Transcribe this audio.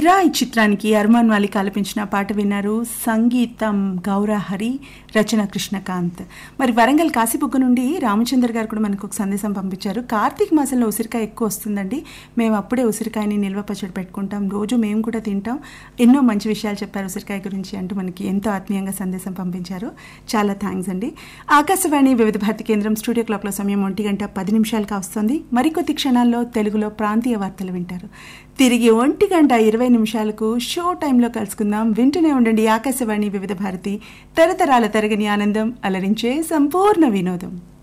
కిరాయి చిత్రానికి అర్మాన్ మాలిక్ ఆలపించిన పాట విన్నారు సంగీతం గౌరహరి రచన కృష్ణకాంత్ మరి వరంగల్ కాశీబుగ్గ నుండి రామచంద్ర గారు కూడా మనకు ఒక సందేశం పంపించారు కార్తీక మాసంలో ఉసిరికాయ ఎక్కువ వస్తుందండి మేము అప్పుడే ఉసిరికాయని నిల్వ పచ్చడి పెట్టుకుంటాం రోజు మేము కూడా తింటాం ఎన్నో మంచి విషయాలు చెప్పారు ఉసిరికాయ గురించి అంటూ మనకి ఎంతో ఆత్మీయంగా సందేశం పంపించారు చాలా థ్యాంక్స్ అండి ఆకాశవాణి వివిధ భారతి కేంద్రం స్టూడియో క్లాక్లో సమయం ఒంటి గంట పది నిమిషాలుగా వస్తుంది మరికొద్ది క్షణాల్లో తెలుగులో ప్రాంతీయ వార్తలు వింటారు తిరిగి ఒంటి గంట ఇరవై నిమిషాలకు షో టైంలో కలుసుకుందాం వింటూనే ఉండండి ఆకాశవాణి వివిధ భారతి తరతరాల తరగని ఆనందం అలరించే సంపూర్ణ వినోదం